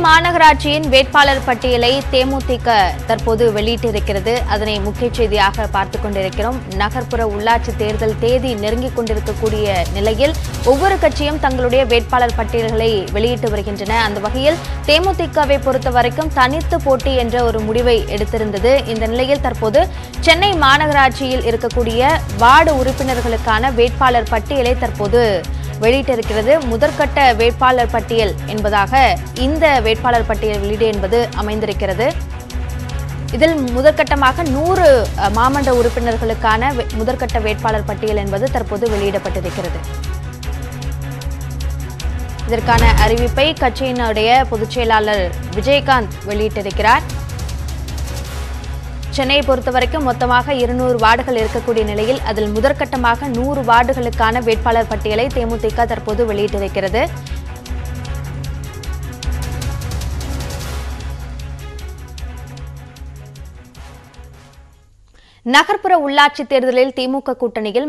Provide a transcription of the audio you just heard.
மாநகராட்சியின் வேட்பாளர் பட்டியலை தேமுதிக தற்போது வெளியிட்டிருக்கிறது அதனை முக்கிய செய்தியாக பார்த்துக் கொண்டிருக்கிறோம் நகர்ப்புற உள்ளாட்சி தேர்தல் தேதி நெருங்கிக் கொண்டிருக்கக்கூடிய நிலையில் ஒவ்வொரு கட்சியும் தங்களுடைய வேட்பாளர் பட்டியல்களை வெளியிட்டு வருகின்றன அந்த வகையில் தேமுதிகவை பொறுத்த வரைக்கும் தனித்து போட்டி என்ற ஒரு முடிவை எடுத்திருந்தது இந்த நிலையில் தற்போது சென்னை மாநகராட்சியில் இருக்கக்கூடிய வார்டு உறுப்பினர்களுக்கான வேட்பாளர் பட்டியலை தற்போது வெளியிட்டிருக்கிறது முதற்கட்ட வேட்பாளர் பட்டியல் என்பதாக இந்த வேட்பாளர் பட்டியல் வெளியீடு என்பது அமைந்திருக்கிறது இதில் முதற்கட்டமாக நூறு அஹ், மாமன்ற உறுப்பினர்களுக்கான வே- முதற்கட்ட வேட்பாளர் பட்டியல் என்பது தற்போது வெளியிடப்பட்டிருக்கிறது இதற்கான அறிவிப்பை கட்சியினுடைய பொதுச் செயலாளர் விஜயகாந்த் வெளியிட்டிருக்கிறார் சென்னையை பொறுத்தவரைக்கும் மொத்தமாக இருநூறு வார்டுகள் இருக்கக்கூடிய நிலையில் அதில் முதற்கட்டமாக நூறு வார்டுகளுக்கான வேட்பாளர் பட்டியலை தேமுதிக தற்போது வெளியிட்டிருக்கிறது நகர்ப்புற உள்ளாட்சி தேர்தலில் திமுக கூட்டணியில்